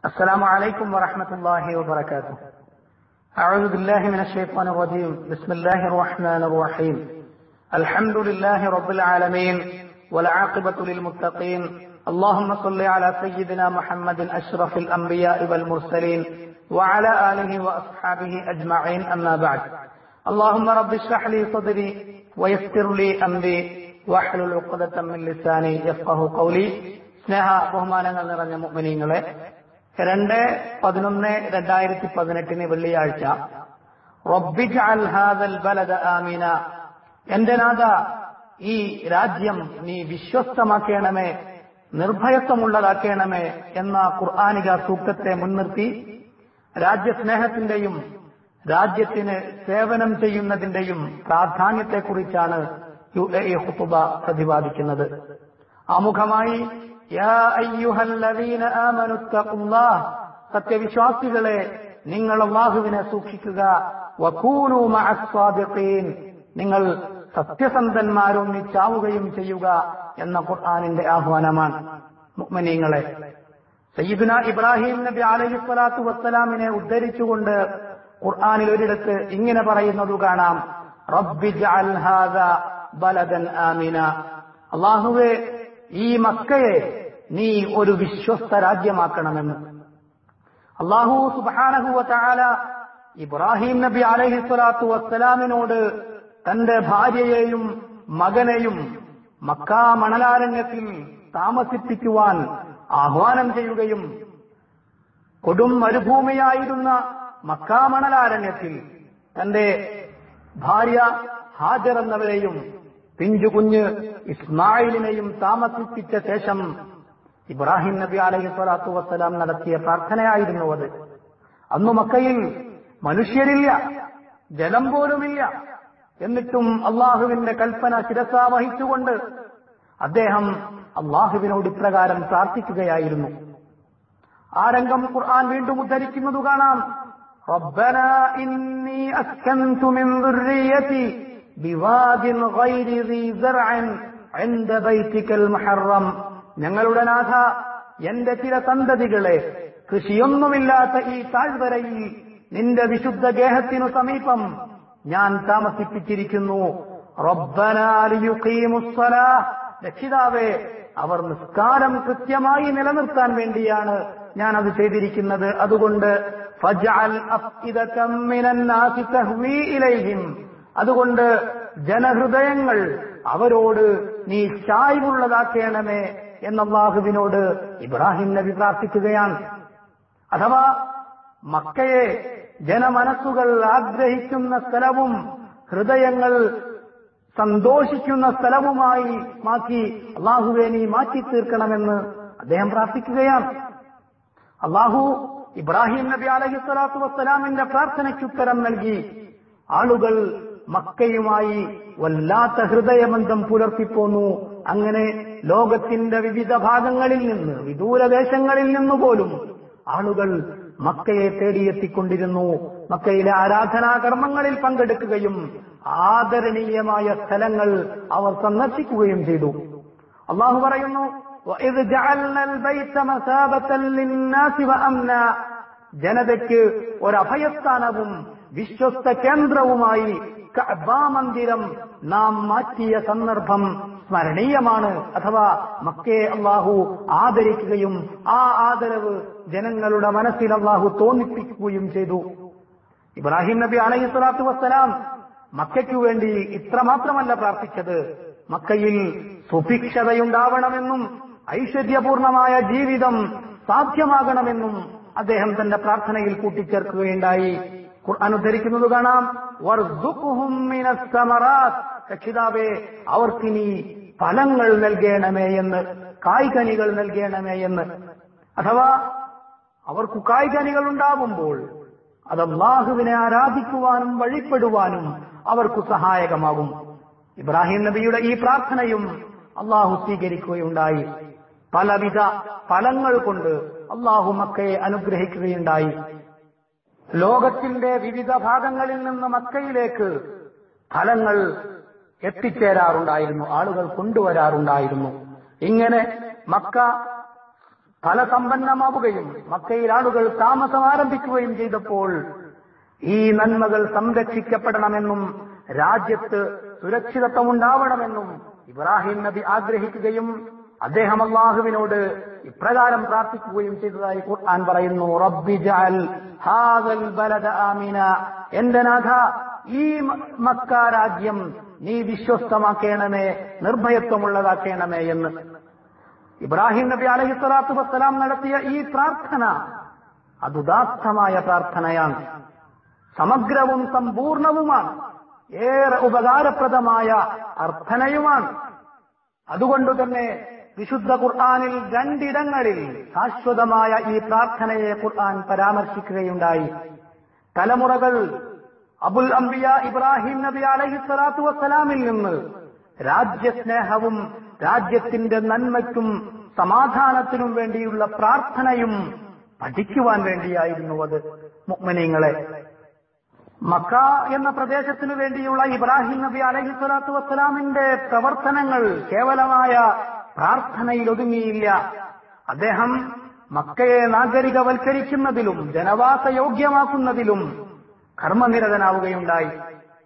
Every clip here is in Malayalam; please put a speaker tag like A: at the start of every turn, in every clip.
A: السلام عليكم ورحمة الله وبركاته أعوذ بالله من الشيطان الرجيم بسم الله الرحمن الرحيم الحمد لله رب العالمين والعاقبة للمتقين اللهم صل على سيدنا محمد أشرف الأنبياء والمرسلين وعلى آله وأصحابه أجمعين أما بعد اللهم رب اشرح لي صدري ويسر لي أمري واحلل عقدة من لساني يفقه قولي സ്നേഹ ബഹുമാനങ്ങൾ നിറഞ്ഞ മുഅ്മിനീങ്ങളെ രണ്ട് പതിനൊന്ന് രണ്ടായിരത്തി പതിനെട്ടിന് വെള്ളിയാഴ്ച റബ്ബിജഅൽ ഹാദൽ ബലദ ആമിന എന്റെ നാഥ ഈ രാജ്യം നീ വിശ്വസ്തമാക്കണമേ നിർഭയത്വമുള്ളതാക്കണമേ എന്ന ഖുർആാനിക സൂക്തത്തെ മുൻനിർത്തി രാജ്യസ്നേഹത്തിന്റെയും രാജ്യത്തിന് സേവനം ചെയ്യുന്നതിന്റെയും പ്രാധാന്യത്തെക്കുറിച്ചാണ് യു എ ഇ ഹുത്തുബ പ്രതിപാദിക്കുന്നത് ആമുഖമായി യാ അയ്യുഹല്ലദീന ആമനു തഖുല്ലാഹ് സത്യവിശ്വാസികളെ നിങ്ങൾ അള്ളാഹുവിനെ സൂക്ഷിക്കുക വകൂനു മഅസ്സാദിഖീൻ നിങ്ങൾ സത്യസന്ധന്മാരൊന്നിച്ചാവുകയും ചെയ്യുക എന്ന ഖുർആാനിന്റെ ആഹ്വാനമാണ് മുഅ്മിനീങ്ങളെ സയ്യിദുന ഇബ്രാഹിം നബി അലൈഹി സ്വലാത്തു വസ്സലാമിനെ ഉദ്ധരിച്ചുകൊണ്ട് ഖുർആാനിൽ ഒരിടത്ത് ഇങ്ങനെ പറയുന്നത് കാണാം റബ്ബി ജഅൽ ഹാദാ ബലദൻ ആമിന അള്ളാഹുവെ ഈ മക്കയെ നീ ഒരു വിശ്വസ്ത രാജ്യമാക്കണമെന്ന് അള്ളാഹു സുബാനഹുവ താല ഇബ്രാഹിം നബി അലഹി സ്വലാത്തു വസ്സലാമിനോട് തന്റെ ഭാര്യയെയും മകനെയും മക്ക മണലാരണ്യത്തിൽ താമസിപ്പിക്കുവാൻ ആഹ്വാനം ചെയ്യുകയും കൊടും മരുഭൂമിയായിരുന്ന മക്ക മണലാരണ്യത്തിൽ തന്റെ ഭാര്യ ഹാജർ എന്നവരെയും പിഞ്ചു കുഞ്ഞ് ഇസ്മായിലിനെയും താമസിപ്പിച്ച ശേഷം ഇബ്രാഹിം നബി അലൈഹി സ്വലാത്തു വസ്സലാം നടത്തിയ പ്രാർത്ഥനയായിരുന്നു അത് അന്നു മക്കയിൽ മനുഷ്യരില്ല ജലം പോലുമില്ല എന്നിട്ടും അള്ളാഹുവിന്റെ കൽപ്പന ശിരസ വഹിച്ചുകൊണ്ട് അദ്ദേഹം അള്ളാഹുവിനോട് ഇപ്രകാരം പ്രാർത്ഥിക്കുകയായിരുന്നു ആ രംഗം ഖുർആൻ വീണ്ടും ഉദ്ധരിക്കുന്നത് കാണാം ربنا إني أسكنت من ذريتي بواد غير ذي زرع عند بيتك المحرم ഞങ്ങളുടെ നാഥ എന്റെ ചില സന്തതികളെ കൃഷിയൊന്നുമില്ലാത്ത ഈ താഴ്വരയിൽ നിന്റെ വിശുദ്ധ ഗേഹത്തിനു സമീപം ഞാൻ താമസിപ്പിച്ചിരിക്കുന്നു രക്ഷിതാവേ അവർ നിസ്കാരം കൃത്യമായി നിലനിർത്താൻ വേണ്ടിയാണ് ഞാൻ അത് ചെയ്തിരിക്കുന്നത് അതുകൊണ്ട് അതുകൊണ്ട് ജനഹൃദയങ്ങൾ അവരോട് നീ ചായ്വുള്ളതാക്കേണമേ എന്നല്ലാഹുവിനോട് ഇബ്രാഹിം നബി പ്രാർത്ഥിക്കുകയാണ് അഥവാ മക്കയെ ജനമനസ്സുകൾ ആഗ്രഹിക്കുന്ന സ്ഥലവും ഹൃദയങ്ങൾ സന്തോഷിക്കുന്ന സ്ഥലവുമായി മാറ്റി അള്ളാഹുവെ നീ മാറ്റി തീർക്കണമെന്ന് അദ്ദേഹം പ്രാർത്ഥിക്കുകയാണ് അള്ളാഹു ഇബ്രാഹിം നബി അലഹി സ്വലാത്തു വസ്സലാമിന്റെ പ്രാർത്ഥനയ്ക്കുത്തരം നൽകി ആളുകൾ മക്കയുമായി വല്ലാത്ത ഹൃദയബന്ധം പുലർത്തിപ്പോന്നു അങ്ങനെ ലോകത്തിന്റെ വിവിധ ഭാഗങ്ങളിൽ നിന്ന് വിദൂരദേശങ്ങളിൽ നിന്ന് പോലും ആളുകൾ മക്കയെ തേടിയെത്തിക്കൊണ്ടിരുന്നു മക്കയിലെ ആരാധനാകർമ്മങ്ങളിൽ പങ്കെടുക്കുകയും ആദരണീയമായ സ്ഥലങ്ങൾ അവർ സന്ദർശിക്കുകയും ചെയ്തു അള്ളാഹു പറയുന്നു ജനതയ്ക്ക് ഒരഭയസ്ഥാനവും വിശ്വസ്ത കേന്ദ്രവുമായി മന്ദിരം നാം മാറ്റിയ സന്ദർഭം സ്മരണീയമാണ് അഥവാ മക്കയെ അള്ളാഹു ആദരിക്കുകയും ആ ആദരവ് ജനങ്ങളുടെ മനസ്സിൽ അള്ളാഹു തോന്നിപ്പിക്കുകയും ചെയ്തു ഇബ്രാഹിം നബി അലൈഹി സ്വലാത്തു വസ്സലാം മക്കയ്ക്കു വേണ്ടി ഇത്രമാത്രമല്ല പ്രാർത്ഥിച്ചത് മക്കയിൽ സുഭിക്ഷതയുണ്ടാവണമെന്നും ഐശ്വര്യപൂർണമായ ജീവിതം സാധ്യമാകണമെന്നും അദ്ദേഹം തന്റെ പ്രാർത്ഥനയിൽ കൂട്ടിച്ചേർക്കുകയുണ്ടായി ഖുർആൻ ഉദ്ധരിക്കുന്നത് കാണാം രക്ഷിതാവേ അവർക്കിനി ഫലങ്ങൾ നൽകണമേ എന്ന് കായ്കനികൾ നൽകണമേ എന്ന് അഥവാ അവർക്ക് കായ്കനികൾ ഉണ്ടാവുമ്പോൾ അത് അള്ളാഹുവിനെ ആരാധിക്കുവാനും വഴിപ്പെടുവാനും അവർക്ക് സഹായകമാകും ഇബ്രാഹിം നബിയുടെ ഈ പ്രാർത്ഥനയും അള്ളാഹു സ്വീകരിക്കുകയുണ്ടായി പലവിധ ഫലങ്ങൾ കൊണ്ട് അള്ളാഹു മക്കയെ അനുഗ്രഹിക്കുകയുണ്ടായി ലോകത്തിന്റെ വിവിധ ഭാഗങ്ങളിൽ നിന്ന് മക്കയിലേക്ക് ഫലങ്ങൾ എത്തിച്ചേരാറുണ്ടായിരുന്നു ആളുകൾ കൊണ്ടുവരാറുണ്ടായിരുന്നു ഇങ്ങനെ മക്ക ഫലസമ്പന്നമാവുകയും മക്കയിൽ ആളുകൾ താമസം ആരംഭിക്കുകയും ചെയ്തപ്പോൾ ഈ നന്മകൾ സംരക്ഷിക്കപ്പെടണമെന്നും രാജ്യത്ത് സുരക്ഷിതത്വം ഉണ്ടാവണമെന്നും ഇബ്രാഹിം നബി ആഗ്രഹിക്കുകയും അദ്ദേഹം അള്ളാഹുവിനോട് ഇപ്രകാരം പ്രാർത്ഥിക്കുകയും ചെയ്തതായി ഖുർആൻ പറയുന്നു റബ്ബി ജഅൽ ഹാദൽ ബലദ ആമിന എന്റെ നാഥ ഈ മക്ക രാജ്യം നീ വിശ്വസ്തമാക്കേണമേ നിർഭയത്വമുള്ളതാക്കേണമേ എന്ന് ഇബ്രാഹിം നബി അലഹി സ്വലാത്തു വസ്സലാം നടത്തിയ ഈ പ്രാർത്ഥന അതുദാത്തമായ പ്രാർത്ഥനയാണ് സമഗ്രവും സമ്പൂർണവുമാണ് ഏറെ ഉപകാരപ്രദമായ അർത്ഥനയുമാണ് അതുകൊണ്ട് തന്നെ വിശുദ്ധ ഖുർആാനിൽ രണ്ടിടങ്ങളിൽ ശാശ്വതമായ ഈ പ്രാർത്ഥനയെ ഖുർആൻ പരാമർശിക്കുകയുണ്ടായി തലമുറകൾ അബുൽ അംബിയ ഇബ്രാഹിം നബി അലഹി സ്വലാത്തു വസ്സലാമിൽ നിന്ന് രാജ്യസ്നേഹവും രാജ്യത്തിന്റെ നന്മയ്ക്കും സമാധാനത്തിനും വേണ്ടിയുള്ള പ്രാർത്ഥനയും പഠിക്കുവാൻ വേണ്ടിയായിരുന്നു അത് മുഗ്മനീങ്ങളെ മക്ക എന്ന പ്രദേശത്തിനു വേണ്ടിയുള്ള ഇബ്രാഹിം നബി അലഹി സ്വലാത്തു വസ്സലാമിന്റെ പ്രവർത്തനങ്ങൾ കേവലമായ പ്രാർത്ഥനയിൽ ഒതുങ്ങിയില്ല അദ്ദേഹം മക്കയെ നാഗരികവൽക്കരിക്കുന്നതിലും ജനവാസയോഗ്യമാക്കുന്നതിലും കർമ്മനിരതനാവുകയുണ്ടായി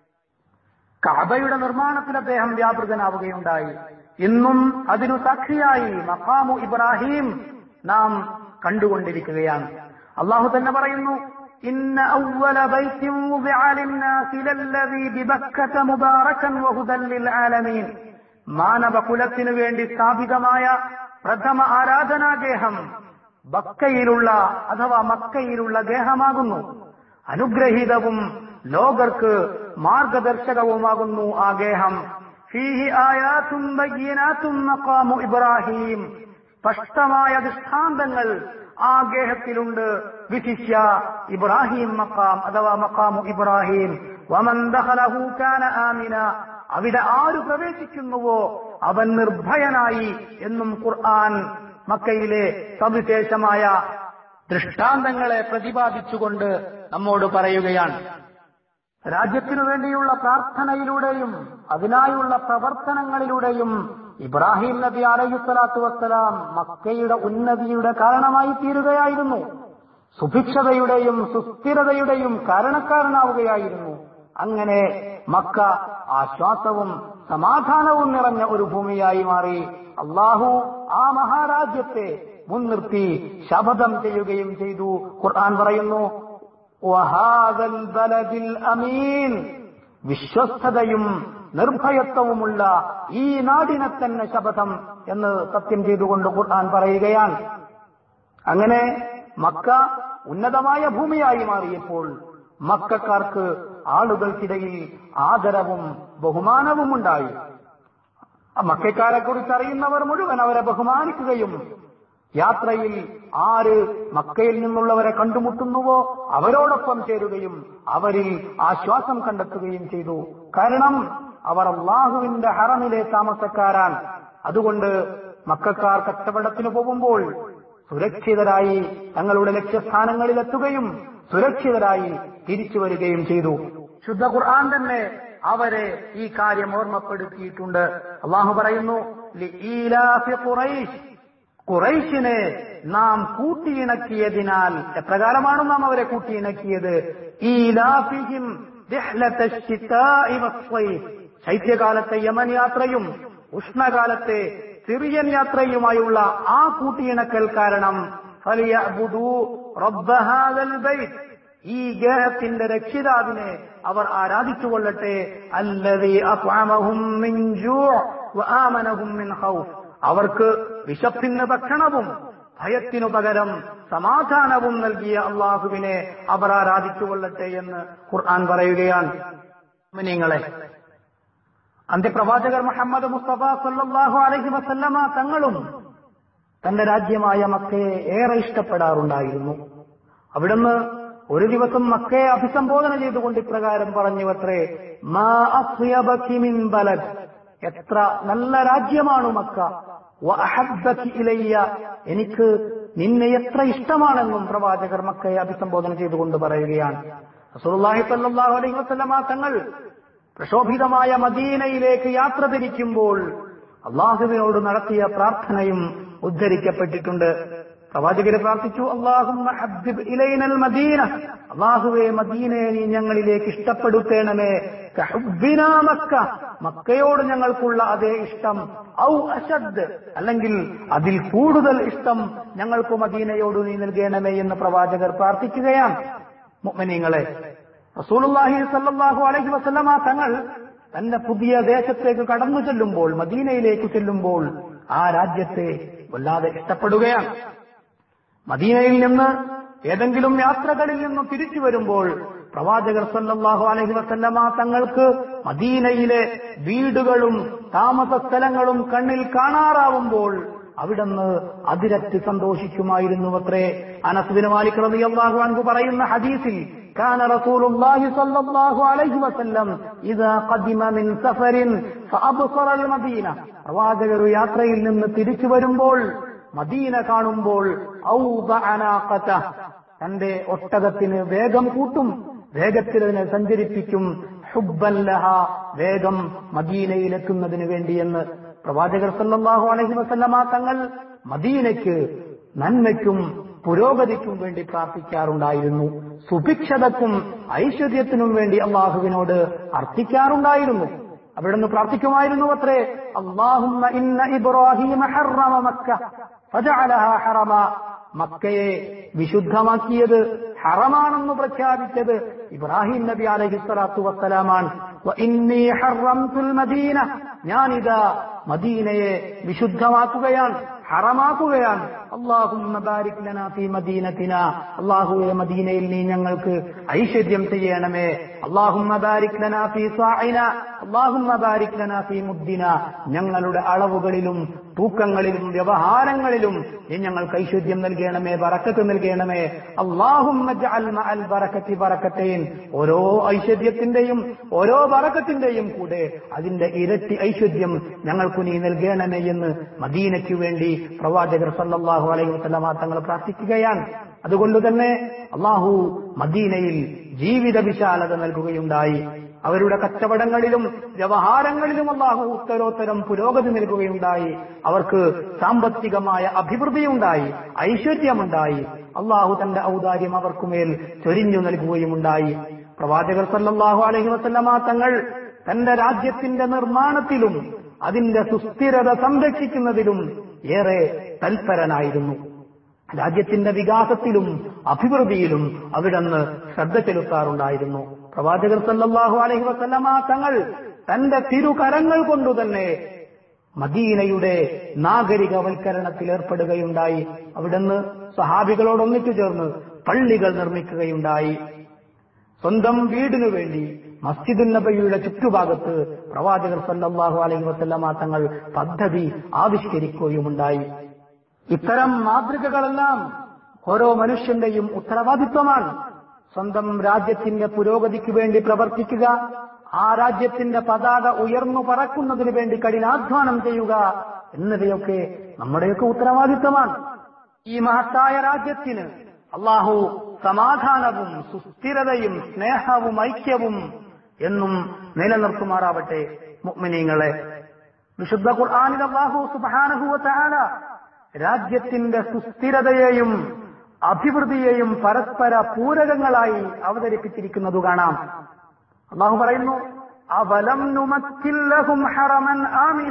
A: കഅബയുടെ നിർമ്മാണത്തിൽ അദ്ദേഹം വ്യാപൃതനാവുകയുണ്ടായി ഇന്നും അതിനു സാക്ഷിയായി മഖാമു ഇബ്രാഹിം നാം കണ്ടുകൊണ്ടിരിക്കുകയാണ് അള്ളാഹു തന്നെ പറയുന്നു ഇന്ന അവല ബൈത്തിൻ വുദിഅ ലിന്നാസി ലല്ലദീ ബിബക്കത മുബാറകൻ വഹുദൻ ലിൽ ആലമീൻ മാനവകുലത്തിനു വേണ്ടി സ്ഥാപിതമായ പ്രഥമ ആരാധനാഗേഹം ബക്കയിലുള്ള അഥവാ മക്കയിലുള്ള ഗേഹമാകുന്നു അനുഗ്രഹീതവും ലോകർക്ക് മാർഗദർശകവുമാകുന്നു ആ ഗേഹം ഫീഹി ആയാത്തും ബയ്യനാത്തും മഖാമു ഇബ്രാഹിം സ്പഷ്ടമായ ദൃഷ്ടാന്തങ്ങൾ ആ ഗേഹത്തിലുണ്ട് വിശിഷ്യ ഇബ്രാഹിം മക്കാം അഥവാ മക്കാമു ഇബ്രാഹിം വമൻ ദഖലഹു കാന ആമിന അവിടെ ആര് പ്രവേശിക്കുന്നുവോ അവൻ നിർഭയനായി എന്നും ഖുർആൻ മക്കയിലെ സവിശേഷമായ ദൃഷ്ടാന്തങ്ങളെ പ്രതിപാദിച്ചുകൊണ്ട് നമ്മോട് പറയുകയാണ് രാജ്യത്തിനു വേണ്ടിയുള്ള പ്രാർത്ഥനയിലൂടെയും അതിനായുള്ള പ്രവർത്തനങ്ങളിലൂടെയും ഇബ്രാഹിം നബി അലൈഹിസ്വലാത്തു വസ്സലാം മക്കയുടെ ഉന്നതിയുടെ കാരണമായി തീരുകയായിരുന്നു സുഭിക്ഷതയുടെയും സുസ്ഥിരതയുടെയും കാരണക്കാരനാവുകയായിരുന്നു അങ്ങനെ മക്ക ആശ്വാസവും സമാധാനവും നിറഞ്ഞ ഒരു ഭൂമിയായി മാറി അള്ളാഹു ആ മഹാരാജ്യത്തെ മുൻനിർത്തി ശപഥം ചെയ്യുകയും ചെയ്തു ഖുർആൻ പറയുന്നു വഹാദൽ ബലദിൽ അമീൻ വിശ്വസ്തതയും നിർഭയത്വവുമുള്ള ഈ നാടിനെ തന്നെ ശപഥം എന്ന് സത്യം ചെയ്തുകൊണ്ട് ഖുർആൻ പറയുകയാണ് അങ്ങനെ മക്ക ഉന്നതമായ ഭൂമിയായി മാറിയപ്പോൾ മക്കാർക്ക് ആളുകൾക്കിടയിൽ ആദരവും ബഹുമാനവും ഉണ്ടായി മക്കാരെ കുറിച്ച് അറിയുന്നവർ മുഴുവൻ അവരെ ബഹുമാനിക്കുകയും യാത്രയിൽ ആര് മക്കയിൽ നിന്നുള്ളവരെ കണ്ടുമുട്ടുന്നുവോ അവരോടൊപ്പം ചേരുകയും അവരിൽ ആശ്വാസം കണ്ടെത്തുകയും ചെയ്തു കാരണം അവർ അള്ളാഹുവിന്റെ ഹറമിലെ താമസക്കാരാൻ അതുകൊണ്ട് മക്കാർ കച്ചവടത്തിന് പോകുമ്പോൾ സുരക്ഷിതരായി തങ്ങളുടെ ലക്ഷ്യസ്ഥാനങ്ങളിൽ എത്തുകയും സുരക്ഷിതരായി തിരിച്ചു വരികയും ചെയ്തു ശുദ്ധ ഖുർആൻ തന്നെ അവരെ ഈ കാര്യം ഓർമ്മപ്പെടുത്തിയിട്ടുണ്ട് അള്ളാഹു പറയുന്നു "ലിഈലാഫി ഖുറൈശ് ഖുറൈശിനെ നാം കൂട്ടിയിണക്കിയതിനാൽ എപ്രകാരമാണ് നാം അവരെ കൂട്ടിയിണക്കിയത് ഈലാഫിഹിം റിഹ്ലത ശിതാഇ വസ്സൈഫ്. ശൈത്യകാലത്തെ യമൻ യാത്രയും ഉഷ്ണകാലത്തെ സിറിയൻ യാത്രയുമായുള്ള ആ കൂട്ടിയിണക്കൽ കാരണം ഫലിയഅ്ബുദൂ റബ്ബ ഹാദൽ ബൈത്ത് ഈ ഗേഹത്തിന്റെ രക്ഷിതാവിനെ അവർ ആരാധിച്ചുകൊള്ളട്ടെ അല്ലദീ അത്അമഹും മിൻ ജൂഅ് വആമനഹും മിൻ ഖൗഫ് അവർക്ക് വിശപ്പിന് ഭക്ഷണവും ഭയത്തിനു പകരം സമാധാനവും നൽകിയ അള്ളാഹുവിനെ അവർ ആരാധിച്ചുകൊള്ളട്ടെ എന്ന് ഖുർആൻ പറയുകയാണ് നിങ്ങളെ അന്ത്യപ്രവാചകർ മുഹമ്മദ് മുസ്തഫ സല്ലല്ലാഹു അലൈഹി വസല്ലമ തങ്ങളും തന്റെ രാജ്യമായ മക്കയെ ഏറെ ഇഷ്ടപ്പെടാറുണ്ടായിരുന്നു അവിടുന്ന് ഒരു ദിവസം മക്കയെ അഭിസംബോധന ചെയ്തുകൊണ്ട് ഇപ്രകാരം പറഞ്ഞുവത്രേ മാ അസ്യബകി മിൻ ബലദ് എത്ര നല്ല രാജ്യമാണ് മക്ക വഅഹബ്ബകി ഇലയ്യ എനിക്ക് നിന്നെ എത്ര ഇഷ്ടമാണെന്നും പ്രവാചകർ മക്കയെ അഭിസംബോധന ചെയ്തുകൊണ്ട് പറയുകയാണ് റസൂലുള്ളാഹി സ്വല്ലല്ലാഹു അലൈഹി വസല്ലമ തങ്ങൾ പ്രക്ഷോഭിതമായ മദീനയിലേക്ക് യാത്ര തിരിക്കുമ്പോൾ അള്ളാഹുവിനോട് നടത്തിയ പ്രാർത്ഥനയും ഉദ്ധരിക്കപ്പെട്ടിട്ടുണ്ട് പ്രവാചകര് പ്രാർത്ഥിച്ചു അള്ളാഹുമ്മ ഹബ്ബിബ് ഇലൈനൽ മദീന അള്ളാഹുവെ മദീനയെ നീ ഞങ്ങളിലേക്ക് ഇഷ്ടപ്പെടുത്തേണമേ കഹുബ്ബിനാ മക്ക മക്കയോട് ഞങ്ങൾക്കുള്ള അതേ ഇഷ്ടം ഔ അശദ് അല്ലെങ്കിൽ അതിൽ കൂടുതൽ ഇഷ്ടം ഞങ്ങൾക്ക് മദീനയോട് നീ നൽകണമേ എന്ന് പ്രവാചകർ പ്രാർത്ഥിക്കുകയാണ് മുഅ്മിനീങ്ങളെ റസൂലുള്ളാഹി സല്ലല്ലാഹു അലൈഹി വസല്ലമ തങ്ങൾ തന്റെ പുതിയ ദേശത്തേക്ക് കടന്നു ചെല്ലുമ്പോൾ മദീനയിലേക്ക് ചെല്ലുമ്പോൾ ആ രാജ്യത്തെ വല്ലാതെ ഇഷ്ടപ്പെടുകയാണ് മദീനയിൽ നിന്ന് ഏതെങ്കിലും യാത്രകളിൽ നിന്ന് തിരിച്ചു വരുമ്പോൾ പ്രവാചകർ സല്ലല്ലാഹു അലൈഹി വസല്ലമ തങ്ങൾക്ക് മദീനയിലെ വീടുകളും താമസ സ്ഥലങ്ങളും കണ്ണിൽ കാണാറാവുമ്പോൾ അവിടുന്ന് അതിരറ്റ് സന്തോഷിക്കുമായിരുന്നു അത്രേ അനസുബിന് മാലിക് റളിയല്ലാഹു അൻഹു പറയുന്ന ഹദീസിൽ كان رسول الله صلى الله عليه وسلم إذا قدم من سفر فأبصر المدينة പ്രവാചകർ യാത്രയിൽ നിന്ന് തിരിച്ചു വരുമ്പോൾ മദീന കാണുമ്പോൾ ഔദഅനാഖത തന്റെ ഒട്ടകത്തിന് വേഗം കൂട്ടും വേഗത്തിൽ അതിനെ സഞ്ചരിപ്പിക്കും ഹുബ്ബല്ലഹ വേഗം മദീനയിലെത്തുന്നതിന് വേണ്ടിയെന്ന് പ്രവാചകർ സല്ലല്ലാഹു അലൈഹി വസല്ലമ തങ്ങൾ മദീനയ്ക്ക് നന്മയ്ക്കും പുരോഗതിക്കും വേണ്ടി പ്രാർത്ഥിക്കാറുണ്ടായിരുന്നു സുഭിക്ഷതക്കും ഐശ്വര്യത്തിനും വേണ്ടി അള്ളാഹുവിനോട് അർത്ഥിക്കാറുണ്ടായിരുന്നു അവിടുന്ന് പ്രാർത്ഥിക്കുമായിരുന്നു അത്രേ അള്ളാഹുമ്മ ഇന്ന ഇബ്രാഹിമ ഹറമ മക്ക ഫജഅലഹ ഹറമ മക്കയെ വിശുദ്ധമാക്കിയത് ഹറമാണെന്ന് പ്രഖ്യാപിച്ചത് ഇബ്രാഹിം നബി അലൈഹി സ്വലാത്തു വസ്സലാമാണ് വഇന്നീ ഹറംതുൽ മദീന ഞാനിതാ മദീനയെ വിശുദ്ധമാക്കുകയാണ് ഹറമാക്കുകയാണ് അള്ളാഹുമ്മ ബാരിക് ലനാ ഫീ മദീനത്തിന അള്ളാഹുവെ മദീനയിൽ നീ ഞങ്ങൾക്ക് ഐശ്വര്യം ചെയ്യണമേ അള്ളാഹുമ്മ ബാരിക് ലനാ ഫീ സാഇന അള്ളാഹുമ്മ ബാരിക് ലനാ ഫീ മുദ്ദിന ഞങ്ങളുടെ അളവുകളിലും തൂക്കങ്ങളിലും വ്യവഹാരങ്ങളിലും നീ ഞങ്ങൾക്ക് ഐശ്വര്യം നൽകണമേ ബറക്കത്ത് നൽകണമേ അള്ളാഹുമ്മ ജഅൽ മഅൽ ബറക്കത്തി ബറക്കത്തൈൻ ഓരോ ഐശ്വര്യത്തിന്റെയും ഓരോ ബറക്കത്തിന്റെയും കൂടെ അതിന്റെ ഇരട്ടി ഐശ്വര്യം ഞങ്ങൾക്ക് നീ നൽകണമേ എന്ന് മദീനയ്ക്ക് വേണ്ടി പ്രവാചകർ സല്ലല്ലാഹു അലൈഹി വസല്ലമ തങ്ങൾ പ്രാർത്ഥിക്കുകയാണ് അതുകൊണ്ട് തന്നെ അള്ളാഹു മദീനയിൽ ജീവിത വിശാലത നൽകുകയുണ്ടായി അവരുടെ കച്ചവടങ്ങളിലും വ്യവഹാരങ്ങളിലും അള്ളാഹു ഉത്തരോത്തരം പുരോഗതി നൽകുകയുണ്ടായി അവർക്ക് സാമ്പത്തികമായ അഭിവൃദ്ധിയുണ്ടായി ഐശ്വര്യമുണ്ടായി അള്ളാഹു തന്റെ ഔദാര്യം അവർക്കുമേൽ ചൊരിഞ്ഞു നൽകുകയുമുണ്ടായി പ്രവാചകർ സല്ലല്ലാഹു അലൈഹി വസല്ലമ തങ്ങൾ തന്റെ രാജ്യത്തിന്റെ നിർമ്മാണത്തിലും അതിന്റെ സുസ്ഥിരത സംരക്ഷിക്കുന്നതിലും ഏറെ തൽപരനായിരുന്നു രാജ്യത്തിന്റെ വികാസത്തിലും അഭിവൃദ്ധിയിലും അവിടുന്ന് ശ്രദ്ധ ചെലുത്താറുണ്ടായിരുന്നു പ്രവാചകർ സല്ലല്ലാഹു അലൈഹി വസല്ലമ തങ്ങൾ തന്റെ തിരുകരങ്ങൾ കൊണ്ടുതന്നെ മദീനയുടെ നാഗരികവൽക്കരണത്തിൽ ഏർപ്പെടുകയുണ്ടായി അവിടുന്ന് സഹാബികളോട് ഒന്നിച്ചു ചേർന്ന് പള്ളികൾ നിർമ്മിക്കുകയുണ്ടായി സ്വന്തം വീടിനു വേണ്ടി മസ്ജിദുൻ നബിയുടെ ചുറ്റുഭാഗത്ത് പ്രവാചകർ സല്ലല്ലാഹു അലൈഹി വസല്ലമ തങ്ങൾ പദ്ധതി ആവിഷ്കരിക്കുകയുമുണ്ടായി ഇത്തരം മാതൃകകളെല്ലാം ഓരോ മനുഷ്യന്റെയും ഉത്തരവാദിത്വമാണ് സ്വന്തം രാജ്യത്തിന്റെ പുരോഗതിക്ക് വേണ്ടി പ്രവർത്തിക്കുക ആ രാജ്യത്തിന്റെ പതാക ഉയർന്നു പറക്കുന്നതിന് വേണ്ടി കഠിനാധ്വാനം ചെയ്യുക എന്നിവയൊക്കെ നമ്മുടെയൊക്കെ ഉത്തരവാദിത്വമാണ് ഈ മഹത്തായ രാജ്യത്തിന് അള്ളാഹു സമാധാനവും സുസ്ഥിരതയും സ്നേഹവും ഐക്യവും എന്നും നിലനിർത്തുമാറാവട്ടെ മുഅ്മിനീങ്ങളെ വിശുദ്ധ ഖുർആാനിൽ അള്ളാഹു സുബ്ഹാനഹു വതആല രാജ്യത്തിന്റെ സുസ്ഥിരതയെയും അഭിവൃദ്ധിയെയും പരസ്പര പൂരകങ്ങളായി അവതരിപ്പിച്ചിരിക്കുന്നത് കാണാം അള്ളാഹു പറയുന്നു അവലം നുമക്കില്ലഹും ഹറമൻ ആമിന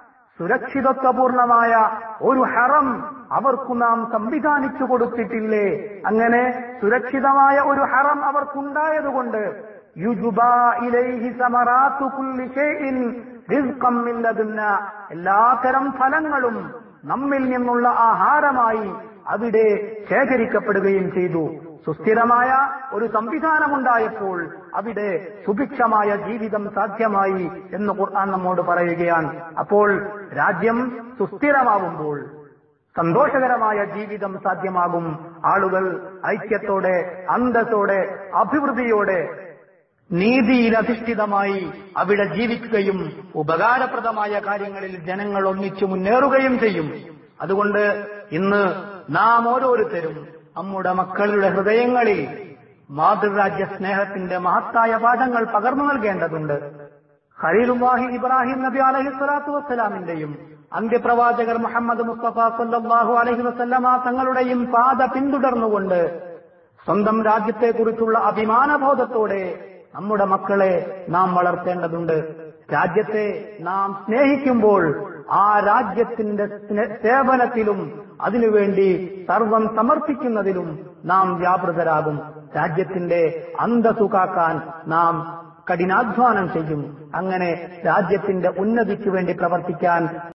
A: സുരക്ഷിതത്വപൂർണമായ ഒരു ഹറം അവർക്കു നാം സംവിധാനിച്ചു കൊടുത്തിട്ടില്ലേ അങ്ങനെ സുരക്ഷിതമായ ഒരു ഹറം അവർക്കുണ്ടായതുകൊണ്ട് യുജുബാ ഇലൈഹി സമറാത്തു കുല്ലി ഷൈഇൻ റിസ്ഖം മിൻ ലദുന്ന എല്ലാത്തരം ഫലങ്ങളും നമ്മിൽ നിന്നുള്ള ആഹാരമായി അവിടെ ശേഖരിക്കപ്പെടുകയും ചെയ്തു സുസ്ഥിരമായ ഒരു സംവിധാനമുണ്ടായപ്പോൾ അവിടെ സുഭിക്ഷമായ ജീവിതം സാധ്യമായി എന്ന് ഖുർആൻ നമ്മോട് പറയുകയാണ് അപ്പോൾ രാജ്യം സുസ്ഥിരമാവുമ്പോൾ സന്തോഷകരമായ ജീവിതം സാധ്യമാകും ആളുകൾ ഐക്യത്തോടെ അന്തസ്സോടെ അഭിവൃദ്ധിയോടെ നീതിയിൽ അധിഷ്ഠിതമായി അവിടെ ജീവിക്കുകയും ഉപകാരപ്രദമായ കാര്യങ്ങളിൽ ജനങ്ങൾ ഒന്നിച്ചു മുന്നേറുകയും ചെയ്യും അതുകൊണ്ട് ഇന്ന് നാം ഓരോരുത്തരും നമ്മുടെ മക്കളുടെ ഹൃദയങ്ങളിൽ മാതൃരാജ്യ സ്നേഹത്തിന്റെ മഹത്തായ പാഠങ്ങൾ പകർന്നു നൽകേണ്ടതുണ്ട് ഖലീലുല്ലാഹി ഇബ്രാഹിം നബി അലൈഹി സ്വലാത്തു വസ്സലാമിന്റെയും അന്ത്യപ്രവാചകർ മുഹമ്മദ് മുസ്തഫ സല്ലല്ലാഹു അലൈഹി വസല്ലമ തങ്ങളുടെയും പാത പിന്തുടർന്നുകൊണ്ട് സ്വന്തം രാജ്യത്തെക്കുറിച്ചുള്ള അഭിമാനബോധത്തോടെ നമ്മുടെ മക്കളെ നാം വളർത്തേണ്ടതുണ്ട് രാജ്യത്തെ നാം സ്നേഹിക്കുമ്പോൾ ആ രാജ്യത്തിന്റെ സ്നേ- സേവനത്തിലും അതിനുവേണ്ടി സർവം സമർപ്പിക്കുന്നതിലും നാം വ്യാപൃതരാകും രാജ്യത്തിന്റെ അന്തസ്സു കാക്കാൻ നാം കഠിനാധ്വാനം ചെയ്യും അങ്ങനെ രാജ്യത്തിന്റെ ഉന്നതിക്ക് വേണ്ടി പ്രവർത്തിക്കാൻ